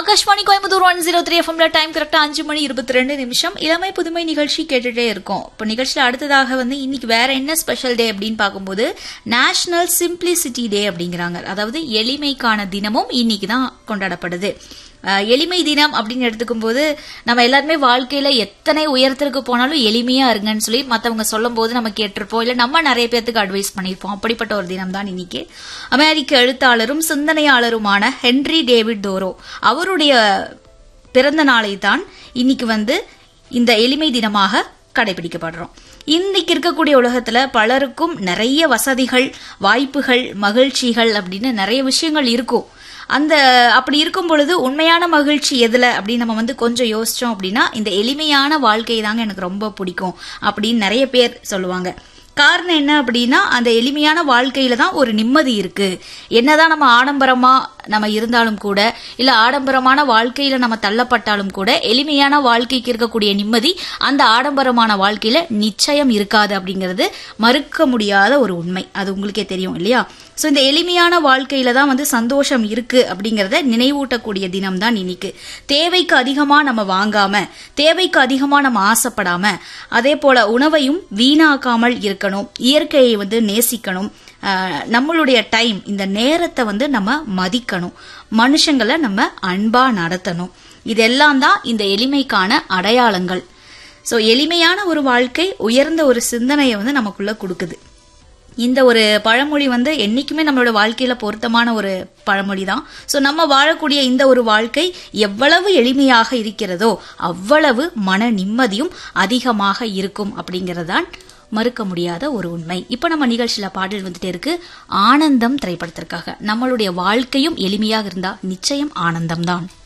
Akashvani Coimbatore one zero three எஃப்எம்ல time கரெக்டா அஞ்சு மணி இருபத்தி ரெண்டு நிமிஷம் இளமை புதுமை நிகழ்ச்சி கேட்டுட்டே இருக்கோம் இப்போ நிகழ்ச்சியில் அடுத்ததாக வந்து இன்னைக்கு வேற என்ன ஸ்பெஷல் டே அப்படின்னு பார்க்கும்போது நேஷனல் சிம்பிளிசிட்டி டே அப்படிங்கிறாங்க அதாவது எளிமைக்கான தினமும் இன்னைக்கு தான் கொண்டாடப்படுது அஹ், எளிமை தினம் அப்படின்னு எடுத்துக்கும் போது நம்ம எல்லாருமே வாழ்க்கையில எத்தனை உயரத்திற்கு போனாலும் எளிமையா இருங்கன்னு சொல்லி மத்தவங்க சொல்லும் போது நம்ம கேட்டிருப்போம் இல்ல நம்ம நிறைய பேர்த்துக்கு அட்வைஸ் பண்ணியிருப்போம் அப்படிப்பட்ட ஒரு தினம் தான் இன்னைக்கு அமெரிக்க எழுத்தாளரும் சிந்தனையாளருமான ஹென்றி டேவிட் தோரோ அவருடைய பிறந்த நாளை தான் இன்னைக்கு வந்து இந்த எளிமை தினமாக கடைபிடிக்கப்படுறோம் இன்னைக்கு இருக்கக்கூடிய உலகத்துல பலருக்கும் நிறைய வசதிகள் வாய்ப்புகள் மகிழ்ச்சிகள் அப்படின்னு நிறைய விஷயங்கள் இருக்கும் அந்த அப்படி இருக்கும் பொழுது உண்மையான மகிழ்ச்சி எதுல அப்படின்னு நம்ம வந்து கொஞ்சம் யோசிச்சோம் அப்படின்னா இந்த எளிமையான வாழ்க்கை தாங்க எனக்கு ரொம்ப பிடிக்கும் அப்படின்னு நிறைய பேர் சொல்லுவாங்க காரணம் என்ன அப்படின்னா அந்த எளிமையான வாழ்க்கையில தான் ஒரு நிம்மதி இருக்கு என்னதான் நம்ம ஆடம்பரமா நம்ம இருந்தாலும் கூட இல்ல ஆடம்பரமான வாழ்க்கையில நம்ம தள்ளப்பட்டாலும் கூட எளிமையான வாழ்க்கைக்கு இருக்கக்கூடிய நிம்மதி அந்த ஆடம்பரமான வாழ்க்கையில நிச்சயம் இருக்காது அப்படிங்கிறது மறுக்க முடியாத ஒரு உண்மை அது உங்களுக்கே தெரியும் இல்லையா சோ இந்த எளிமையான வாழ்க்கையில தான் வந்து சந்தோஷம் இருக்கு அப்படிங்கறத நினைவூட்டக்கூடிய தினம் தான் இன்னைக்கு தேவைக்கு அதிகமா நம்ம வாங்காம தேவைக்கு அதிகமா நம்ம ஆசைப்படாம அதே போல உணவையும் வீணாக்காமல் இருக்கணும் இயற்கையை வந்து நேசிக்கணும் ஆஹ், நம்மளுடைய டைம் இந்த நேரத்தை வந்து நம்ம மதிக்கணும் மனுஷங்களை நம்ம அன்பா நடத்தணும் இதெல்லாம் தான் இந்த எளிமைக்கான அடையாளங்கள் சோ எளிமையான ஒரு வாழ்க்கை உயர்ந்த ஒரு சிந்தனையை வந்து நமக்குள்ள கொடுக்குது இந்த ஒரு பழமொழி வந்து என்னைக்குமே நம்மளோட வாழ்க்கையில பொருத்தமான ஒரு பழமொழி தான் ஸோ நம்ம வாழக்கூடிய இந்த ஒரு வாழ்க்கை எவ்வளவு எளிமையாக இருக்கிறதோ அவ்வளவு மன நிம்மதியும் அதிகமாக இருக்கும் அப்படிங்கறதுதான் மறுக்க முடியாத ஒரு உண்மை இப்ப நம்ம நிகழ்ச்சியில பாடல் வந்துட்டே இருக்கு ஆனந்தம் திரைப்படத்திற்காக நம்மளுடைய வாழ்க்கையும் எளிமையாக இருந்தா நிச்சயம் ஆனந்தம் தான்